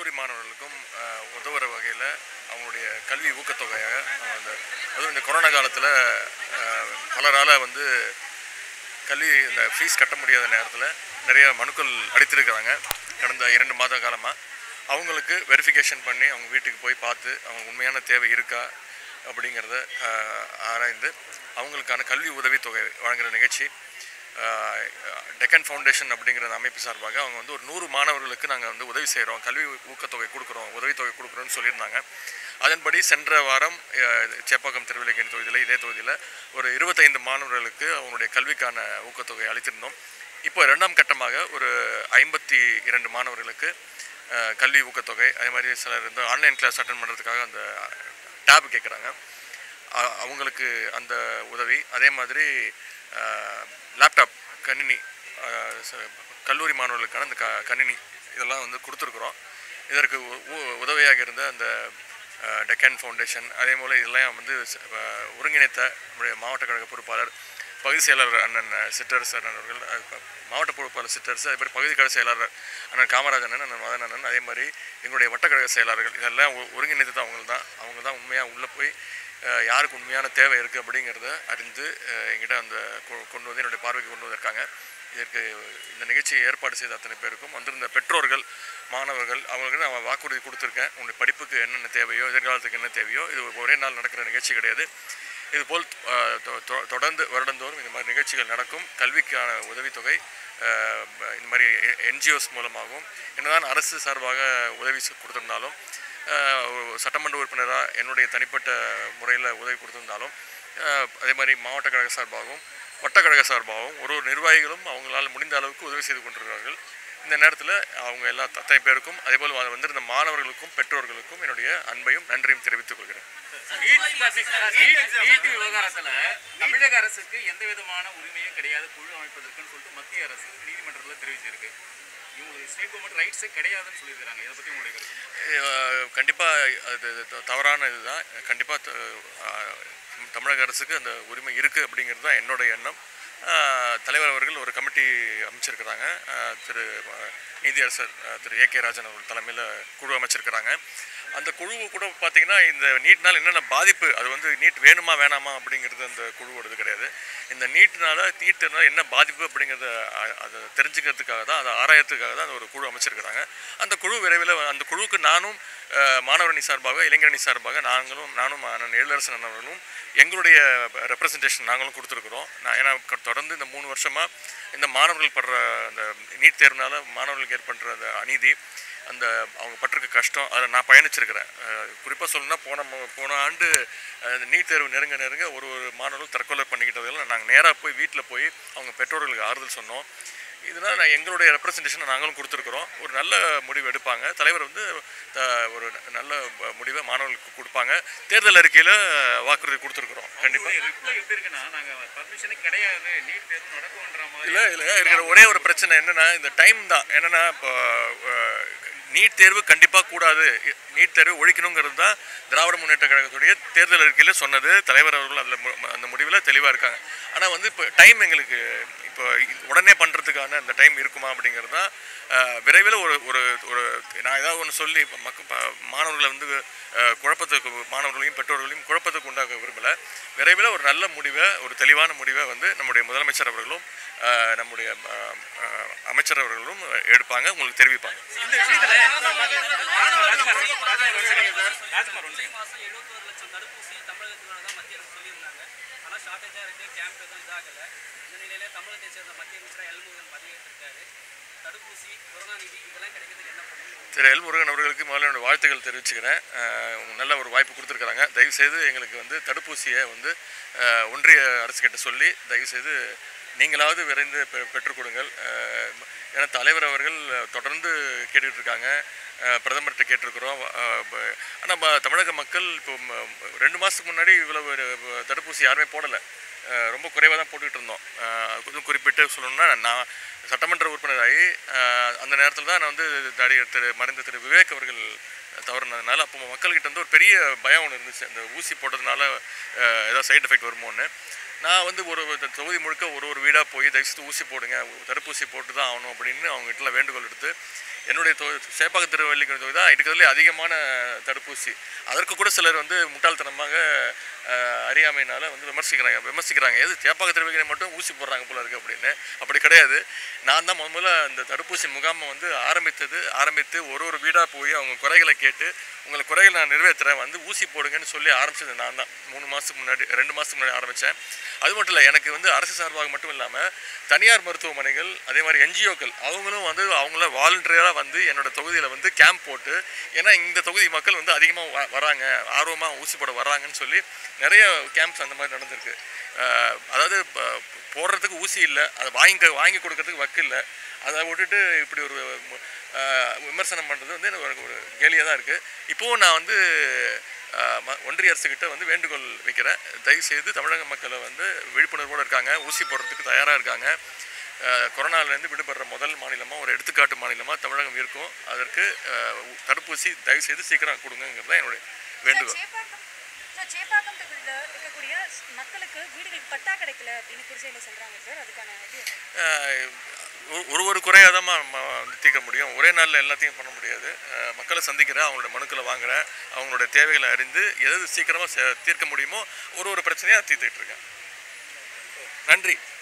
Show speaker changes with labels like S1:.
S1: கல்லூரி மாணவர்களுக்கும் அஹ், உதவுற வகையில் அவங்களுடைய கல்வி ஊக்கத்தொகையாக அவங்க அந்த அதுவும் இந்த கொரோனா காலத்தில் பலரால் வந்து கல்வி இந்த ஃபீஸ் கட்ட முடியாத நேரத்தில் நிறைய மனுக்கள் அடித்திருக்கிறாங்க கடந்த இரண்டு மாத காலமாக அவங்களுக்கு வெரிஃபிகேஷன் பண்ணி அவங்க வீட்டுக்கு போய் பார்த்து அவங்க உண்மையான தேவை இருக்கா அப்படிங்கிறத ஆஹ், ஆராய்ந்து அவங்களுக்கான கல்வி உதவித்தொகை வழங்குகிற நிகழ்ச்சி ஆஹ், டெக்கன் ஃபவுண்டேஷன் அப்படிங்கிற அந்த அமைப்பு சார்பாக அவங்க வந்து ஒரு நூறு மாணவர்களுக்கு நாங்கள் வந்து உதவி செய்கிறோம் கல்வி ஊக்கத்தொகை கொடுக்குறோம் உதவித்தொகை கொடுக்குறோன்னு சொல்லியிருந்தாங்க அதன்படி சென்ற வாரம் அஹ், சேப்பாக்கம் திருவிழைக்கணி தொகுதியில் இதே தொகுதியில் ஒரு இருபத்தைந்து மாணவர்களுக்கு அவங்களுடைய கல்விக்கான ஊக்கத்தொகை அளித்திருந்தோம் இப்போ இரண்டாம் கட்டமாக ஒரு ஐம்பத்தி இரண்டு மாணவர்களுக்கு அஹ், கல்வி ஊக்கத்தொகை அதே மாதிரி சிலர் வந்து ஆன்லைன் கிளாஸ் அட்டன் பண்ணுறதுக்காக அந்த டேப் கேட்குறாங்க அ- அவங்களுக்கு அந்த உதவி அதே மாதிரி லேப்டாப் கணினி அஹ், ச- கல்லூரி மாணவர்களுக்கான அந்த க கணினி இதெல்லாம் வந்து கொடுத்துருக்குறோம் இதற்கு உ- உ- உதவியாக இருந்த அந்த அஹ், டெக்கன் ஃபவுண்டேஷன் அதே போல் இதெல்லாம் வந்து ச- அஹ், ஒருங்கிணைத்த நம்முடைய மாவட்ட கழக பொறுப்பாளர் பகுதி செயலாளர் அண்ணன் சிட்டர்ஸ் அண்ணன் அவர்கள் அது ப- மாவட்ட பொறுப்பாளர் சிட்டர்ஸ் அதே மாதிரி பகுதி கழக செயலாளர் அண்ணன் காமராஜ் அண்ணன் அண்ணன் மதன் அண்ணன் அதே மாதிரி எங்களுடைய வட்டக்கழக செயலாளர்கள் இதெல்லாம் ஒ- ஒருங்கிணைத்தது அவங்க தான் அவங்க தான் உண்மையாக உள்ளே போய் அஹ், யாருக்கு உண்மையான தேவை இருக்குது அப்படிங்கிறத அறிந்து அஹ், எங்கிட்ட அந்த கொ- கொண்டு வந்து என்னுடைய பார்வைக்கு கொண்டு வந்திருக்காங்க இதற்கு இந்த நிகழ்ச்சியை ஏற்பாடு செய்த அத்தனை பேருக்கும் வந்திருந்த பெற்றோர்கள் மாணவர்கள் அவங்களுக்கு நான் வாக்குறுதி கொடுத்துருக்கேன் உங்களுடைய படிப்புக்கு என்னென்ன தேவையோ எதிர்காலத்துக்கு என்ன தேவையோ இது ஒரே நாள் நடக்கிற நிகழ்ச்சி கிடையாது இதுபோல் அஹ், தொ- தொ- தொடர்ந்து வருடந்தோறும் இந்த மாதிரி நிகழ்ச்சிகள் நடக்கும் கல்விக்கான உதவித்தொகை அஹ், இந்த மாதிரி என்ஜிஓஸ் மூலமாகவும் என்னதான் அரசு சார்பாக உதவி செ- கொடுத்திருந்தாலும் அஹ், ஒரு சட்டமன்ற உறுப்பினராக என்னுடைய தனிப்பட்ட முறையில் உதவி கொடுத்திருந்தாலும் அஹ், அதே மாதிரி மாவட்ட கழக சார்பாகவும் வட்டக்கழக சார்பாகவும் ஒரு ஒரு நிர்வாகிகளும் அவங்களால முடிந்த அளவுக்கு உதவி செய்து கொண்டிருக்கிறார்கள் இந்த நேரத்தில் அவங்க எல்லா அத்தனை பேருக்கும் அதேபோல் வ- வந்திருந்த மாணவர்களுக்கும் பெற்றோர்களுக்கும் என்னுடைய அன்பையும் நன்றியும் தெரிவித்துக் கொள்கிறேன்
S2: நீட் நீட் விவகாரத்துல தமிழக அரசுக்கு எந்த விதமான உரிமையும் கிடையாது குழு அமைப்பதற்குன்னு சொல்லிட்டு மத்திய அரசு நீதிமன்றத்துல தெரிவிச்சிருக்கு இவங்களுக்கு ஸ்டேட் கவர்மெண்ட் ரைட்ஸே கிடையாதுன்னு சொல்லியிருக்காங்க இதை பத்தி உங்களுடைய கருத்து
S1: கண்டிப்பாக அது த- தவறான இதுதான் கண்டிப்பாக தமிழக அரசுக்கு அந்த உரிமை இருக்குது அப்படிங்கிறது தான் என்னோட எண்ணம் அஹ், தலைவர் அவர்கள் ஒரு கமிட்டி அமைச்சிருக்கிறாங்க அஹ், திரு அஹ், நீதியரசர் அஹ், திரு ஏ கே ராஜன் அவர்கள் தலைமையில் குழு அமைச்சிருக்கிறாங்க அந்த குழு கூட பார்த்தீங்கன்னா இந்த நீட்னால் என்னென்ன பாதிப்பு அது வந்து நீட் வேணுமா வேணாமா அப்படிங்கிறது அந்த குழுவோடது கிடையாது இந்த நீட்னால நீட்னால என்ன பாதிப்பு அப்படிங்கிறத அ- அதை தெரிஞ்சுக்கிறதுக்காக தான் அதை ஆராயத்துக்காக தான் அந்த ஒரு குழு அமைச்சிருக்கிறாங்க அந்த குழு விரைவில் அந்த குழுவுக்கு நானும் அஹ், மாணவரணி சார்பாக இளைஞரணி சார்பாக நாங்களும் நானும் அண்ணன் எழிலரசன் அண்ணன் அவர்களும் எங்களுடைய ரெப்ரசன்டேஷன் நாங்களும் கொடுத்துருக்குறோம் நான் ஏன்னா க- தொடர்ந்து இந்த மூணு வருஷமாக இந்த மாணவர்கள் படுற அந்த நீட் தேர்வுனால மாணவர்களுக்கு ஏற்படுற அந்த அநீதி அந்த அவங்க பட்டிருக்க கஷ்டம் அதில் நான் பயணிச்சிருக்கிறேன் குறிப்பாக சொல்லணும்னா போன மு- போன ஆண்டு அஹ், இந்த நீட் தேர்வு நெருங்க நெருங்க ஒரு ஒரு மாணவர்கள் தற்கொலை பண்ணிக்கிட்டதெல்லாம் நாங்கள் நேராக போய் வீட்டில் போய் அவங்க பெற்றோர்களுக்கு ஆறுதல் சொன்னோம் இதனால் நான் எங்களுடைய ரெப்ரசன்டேஷனை நாங்களும் கொடுத்துருக்குறோம் ஒரு நல்ல முடிவு எடுப்பாங்க தலைவர் வந்து அஹ், ஒரு நல்ல ப- முடிவை மாணவர்களுக்கு கொடுப்பாங்க தேர்தல் அறிக்கையில் வாக்குறுதி கொடுத்துருக்குறோம் கண்டிப்பாக
S2: ரிப்ளை எப்படி இருக்குன்னா நாங்க பர்மிஷனே கிடையாது நீட் தேர்வு நடக்கும்ன்ற மாதிரி
S1: இல்லை இல்லை இருக்கிற ஒரே ஒரு பிரச்சனை என்னன்னா இந்த டைம் தான் என்னன்னா இப்போ அஹ், நீட் தேர்வு கண்டிப்பாக கூடாது நீட் தேர்வு ஒழிக்கணுங்கிறது தான் திராவிட முன்னேற்ற கழகத்துடைய தேர்தல் அறிக்கையில் சொன்னது தலைவர் அவர்கள் அதில் அந்த முடிவில் தெளிவாக இருக்காங்க ஆனால் வந்து இப்போ டைம் எங்களுக்கு இப்போ இது உடனே பண்ணுறதுக்கான அந்த டைம் இருக்குமா அப்படிங்கிறது தான் விரைவில் ஒரு ஒரு ஒரு நான் ஏதாவது ஒன்று சொல்லி இப்ப மக்க ப- மாணவர்களை வந்து அஹ், குழப்பத்துக்கு மாணவர்களையும் பெற்றோர்களையும் குழப்பத்துக்கு உண்டாக்க விரும்பலை விரைவில் ஒரு நல்ல முடிவை ஒரு தெளிவான முடிவை வந்து நம்முடைய முதலமைச்சர் அவர்களும் அஹ், நம்முடைய அஹ், அஹ், அமைச்சர் அவர்களும் எடுப்பாங்க உங்களுக்கு தெரிவிப்பாங்க
S2: இந்த விஷயத்துல ராஜ்குமார் ஒன்று
S3: மாதம் எழுபத்தோரு லட்சம் தடுப்பூசி தமிழகத்துக்கு தான் மத்திய அரசு சொல்லியிருந்தாங்க ஆனால் ஷார்ட்டேஜாக இருக்குது கேம்ப் எதுவும் இதாகலை இந்த நிலையில தமிழகத்தை சேர்ந்த மத்திய அமைச்சர் எல்முருகன் பதவியேற்றிருக்காரு தடுப்பூசி கொரோனா நிதி இதெல்லாம் கிடைக்கிறதுக்கு என்ன பண்ணுவீங்க
S1: திரு எல் முருகன் அவர்களுக்கு முதல்ல என்னோட வாழ்த்துக்கள் தெரிவிச்சுக்கிறேன் அஹ், உங்க நல்ல ஒரு வாய்ப்பு கொடுத்துருக்குறாங்க தயவுசெய்து எங்களுக்கு வந்து தடுப்பூசியை வந்து அஹ், ஒன்றிய அரசுக்கிட்ட சொல்லி தயவுசெய்து நீங்களாவது விரைந்து பெ பெற்றுக் கொடுங்கள் அஹ், ஏன்னா தலைவர் அவர்கள் தொடர்ந்து கேட்டுக்கிட்டு இருக்காங்க அஹ், பிரதமர்கிட்ட கேட்டிருக்கிறோம் ஆனால் தமிழக மக்கள் இப்போ ம- ரெண்டு மாதத்துக்கு முன்னாடி இவ்வளவு அஹ், தடுப்பூசி யாருமே போடலை ரொம்ப குறைவாக தான் போட்டுக்கிட்டு இருந்தோம் அஹ், அதுவும் குறிப்பிட்டு சொல்லணும்னா நான் சட்டமன்ற உறுப்பினராகி அஹ், அந்த நேரத்தில் தான் நான் வந்து நடிகர் திரு மறைந்த திரு விவேக் அவர்கள் தவறுனதுனால அப்போ மக்கள்கிட்ட வந்து ஒரு பெரிய பயம் ஒன்று இருந்துச்சு அந்த ஊசி போட்டதுனால அஹ், ஏதாவது சைடு எஃபெக்ட் வருமோன்னு நான் வந்து ஒரு ஒரு தொகுதி முழுக்க ஒரு ஒரு வீடாக போய் தயவுசெய்து ஊசி போடுங்க தடுப்பூசி போட்டு தான் ஆகணும் அப்படின்னு அவங்க கிட்ட வேண்டுகோள் எடுத்து என்னுடைய தொ சேப்பாக்க திருவள்ளிக்கிற தொகுதி தான் இருக்கிறதுலே அதிகமான தடுப்பூசி அதற்கு கூட சிலர் வந்து முட்டாள்தனமாக அஹ், அறியாமையினால வந்து விமர்சிக்கிறாங்க விமர்சிக்கிறாங்க எது சேப்பாக்க திருவள்ளிக்கரை மட்டும் ஊசி போடுறாங்க போல இருக்கு அப்படின்னு அப்படி கிடையாது நான் தான் முத முதல்ல அந்த தடுப்பூசி முகாமை வந்து ஆரம்பித்தது ஆரம்பித்து ஒரு ஒரு வீடாக போய் அவங்க குறைகளை கேட்டு உங்களை குறைகளை நான் நிறைவேற்றுறேன் வந்து ஊசி போடுங்கன்னு சொல்லி ஆரம்பிச்சது நான் தான் மூணு மாதத்துக்கு முன்னாடி ரெண்டு மாதத்துக்கு முன்னாடி ஆரம்பித்தேன் அது மட்டும் இல்லை எனக்கு வந்து அரசு சார்பாக மட்டும் இல்லாமல் தனியார் மருத்துவமனைகள் அதே மாதிரி என்ஜிஓக்கள் அவங்களும் வந்து அவங்கள வாலண்டியராக வந்து என்னோட தொகுதியில் வந்து கேம்ப் போட்டு ஏன்னா இந்த தொகுதி மக்கள் வந்து அதிகமாக வராங்க ஆர்வமாக ஊசி போட வராங்கன்னு சொல்லி நிறைய கேம்ப்ஸ் அந்த மாதிரி நடந்திருக்கு அஹ் அதாவது ப- போடுறதுக்கு ஊசி இல்லை அதை வாங்கி வாங்கி கொடுக்கறதுக்கு வக்கு இல்லை அதை விட்டுட்டு இப்படி ஒரு மு- அஹ் விமர்சனம் பண்ணுறது வந்து எனக்கு ஒரு- ஒரு கேலியாக தான் இருக்குது இப்போவும் நான் வந்து அஹ், ம- ஒன்றிய அரசுக்கிட்ட வந்து வேண்டுகோள் வைக்கிறேன் தயவுசெய்து தமிழக மக்களை வந்து விழிப்புணர்வோடு இருக்காங்க ஊசி போடுறதுக்கு தயாராக இருக்காங்க அஹ், கொரோனாலேருந்து விடுபடுற முதல் மாநிலமாக ஒரு எடுத்துக்காட்டு மாநிலமாக தமிழகம் இருக்கும் அதற்கு அஹ், உ- தடுப்பூசி தயவுசெய்து சீக்கிரம் கொடுங்கங்கிறது தான் என்னுடைய வேண்டுகோள்
S4: சேப்பாக்கம் சார் சேப்பாக்கம் தொகுதியில் இருக்கக்கூடிய மக்களுக்கு வீடுகளுக்கு பட்டா கிடைக்கல அப்படின்னு குடிசையில் சொல்கிறாங்க சார் அதுக்கான இது
S1: அஹ் ஒரு- ஒரு ஒரு குறையாக தான் நம்ம வந்து தீர்க்க முடியும் ஒரே நாளில் எல்லாத்தையும் பண்ண முடியாது அஹ் மக்களை சந்திக்கிறேன் அவங்களோட மனுக்களை வாங்குறேன் அவங்களோட தேவைகளை அறிந்து எது சீக்கிரமாக தீர்க்க முடியுமோ ஒரு ஒரு பிரச்சனையாக தீர்த்துக்கிட்டு இருக்கேன் நன்றி